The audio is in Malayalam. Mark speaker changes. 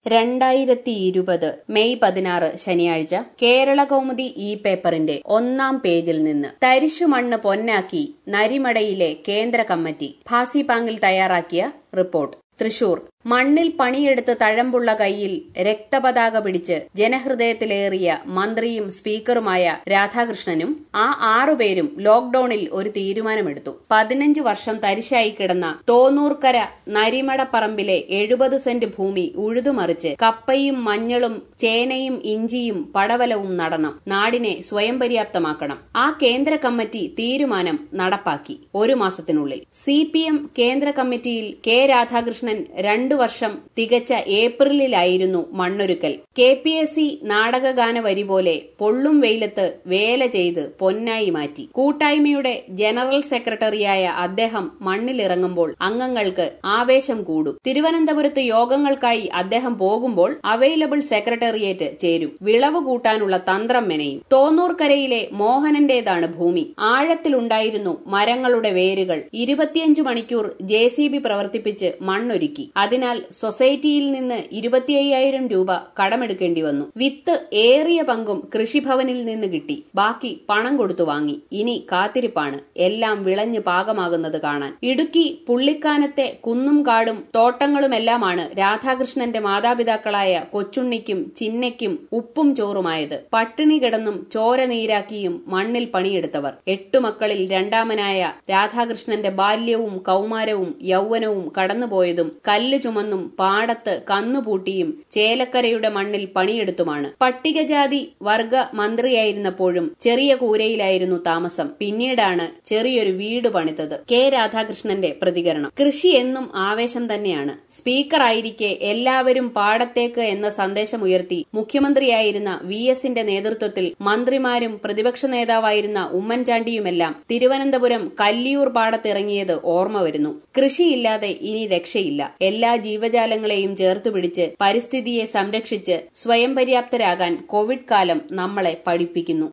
Speaker 1: രണ്ടായിരത്തി ഇരുപത് മെയ് പതിനാറ് ശനിയാഴ്ച കേരള കൗമുദി ഈ പേപ്പറിന്റെ ഒന്നാം പേജിൽ നിന്ന് തരിശുമണ്ണ് പൊന്നാക്കി നരിമടയിലെ കേന്ദ്ര കമ്മിറ്റി ഭാസിപാങ്ങിൽ തയ്യാറാക്കിയ റിപ്പോർട്ട് തൃശൂർ മണ്ണിൽ പണിയെടുത്ത് തഴമ്പുള്ള കൈയിൽ രക്തപതാക പിടിച്ച് ജനഹൃദയത്തിലേറിയ മന്ത്രിയും സ്പീക്കറുമായ രാധാകൃഷ്ണനും ആ ആറുപേരും ലോക്ഡൌണിൽ ഒരു തീരുമാനമെടുത്തു പതിനഞ്ചു വർഷം തരിശായി കിടന്ന തോന്നൂർക്കര നരിമടപ്പറമ്പിലെ എഴുപത് സെന്റ് ഭൂമി ഉഴുതുമറിച്ച് കപ്പയും മഞ്ഞളും ചേനയും ഇഞ്ചിയും പടവലവും നടണം നാടിനെ സ്വയം പര്യാപ്തമാക്കണം ആ കേന്ദ്ര കമ്മിറ്റി തീരുമാനം നടപ്പാക്കി ഒരു മാസത്തിനുള്ളിൽ സി പി എം കേന്ദ്ര കമ്മിറ്റിയിൽ കെ രാധാകൃഷ്ണൻ രണ്ടു വർഷം തികച്ച ഏപ്രിലിലായിരുന്നു മണ്ണൊരുക്കൽ കെ പി എസ് സി നാടകഗാന വരി പോലെ പൊള്ളും വെയിലത്ത് വേല ചെയ്ത് പൊന്നായി മാറ്റി കൂട്ടായ്മയുടെ ജനറൽ സെക്രട്ടറിയായ അദ്ദേഹം മണ്ണിലിറങ്ങുമ്പോൾ അംഗങ്ങൾക്ക് ആവേശം കൂടും തിരുവനന്തപുരത്ത് യോഗങ്ങൾക്കായി അദ്ദേഹം പോകുമ്പോൾ അവൈലബിൾ സെക്രട്ടേറിയറ്റ് ചേരും വിളവ് കൂട്ടാനുള്ള തന്ത്രം മെനയും തോന്നൂർക്കരയിലെ മോഹനന്റേതാണ് ഭൂമി ആഴത്തിലുണ്ടായിരുന്നു മരങ്ങളുടെ വേരുകൾ ഇരുപത്തിയഞ്ചു മണിക്കൂർ ജെ സി ബി പ്രവർത്തിപ്പിച്ച് മണ്ണൊരുക്കി അതിനാൽ സൊസൈറ്റിയിൽ നിന്ന് ഇരുപത്തിയ്യായിരം രൂപ കടമെടുക്കേണ്ടി വന്നു വിത്ത് ഏറിയ പങ്കും കൃഷിഭവനിൽ നിന്ന് കിട്ടി ബാക്കി പണം കൊടുത്തു വാങ്ങി ഇനി കാത്തിരിപ്പാണ് എല്ലാം വിളഞ്ഞ് പാകമാകുന്നത് കാണാൻ ഇടുക്കി പുള്ളിക്കാനത്തെ കുന്നും കാടും തോട്ടങ്ങളുമെല്ലാമാണ് രാധാകൃഷ്ണന്റെ മാതാപിതാക്കളായ കൊച്ചുണ്ണിക്കും ചിന്നയ്ക്കും ഉപ്പും ചോറുമായത് പട്ടിണി കിടന്നും ചോര നീരാക്കിയും മണ്ണിൽ പണിയെടുത്തവർ എട്ടു മക്കളിൽ രണ്ടാമനായ രാധാകൃഷ്ണന്റെ ബാല്യവും കൗമാരവും യൗവനവും കടന്നുപോയതും കല്ല് ചുമന്നും പാടത്ത് കന്നുപൂട്ടിയും ചേലക്കരയുടെ മണ്ണിൽ പണിയെടുത്തുമാണ് പട്ടികജാതി വർഗ മന്ത്രിയായിരുന്നപ്പോഴും ചെറിയ കൂരയിലായിരുന്നു താമസം പിന്നീടാണ് ചെറിയൊരു വീട് പണിതത് കെ രാധാകൃഷ്ണന്റെ പ്രതികരണം കൃഷി എന്നും ആവേശം തന്നെയാണ് സ്പീക്കറായിരിക്കെ എല്ലാവരും പാടത്തേക്ക് എന്ന സന്ദേശമുയർത്തി മുഖ്യമന്ത്രിയായിരുന്ന വി എസിന്റെ നേതൃത്വത്തിൽ മന്ത്രിമാരും പ്രതിപക്ഷ നേതാവായിരുന്ന ഉമ്മൻചാണ്ടിയുമെല്ലാം തിരുവനന്തപുരം കല്ലിയൂർ പാടത്തിറങ്ങിയത് ഓർമ്മ വരുന്നു കൃഷിയില്ലാതെ ഇനി രക്ഷയില്ല എല്ലാ ജീവജാലങ്ങളെയും ചേർത്തുപിടിച്ച് പരിസ്ഥിതിയെ സംരക്ഷിച്ച് സ്വയം പര്യാപ്തരാകാൻ കോവിഡ് കാലം നമ്മളെ പഠിപ്പിക്കുന്നു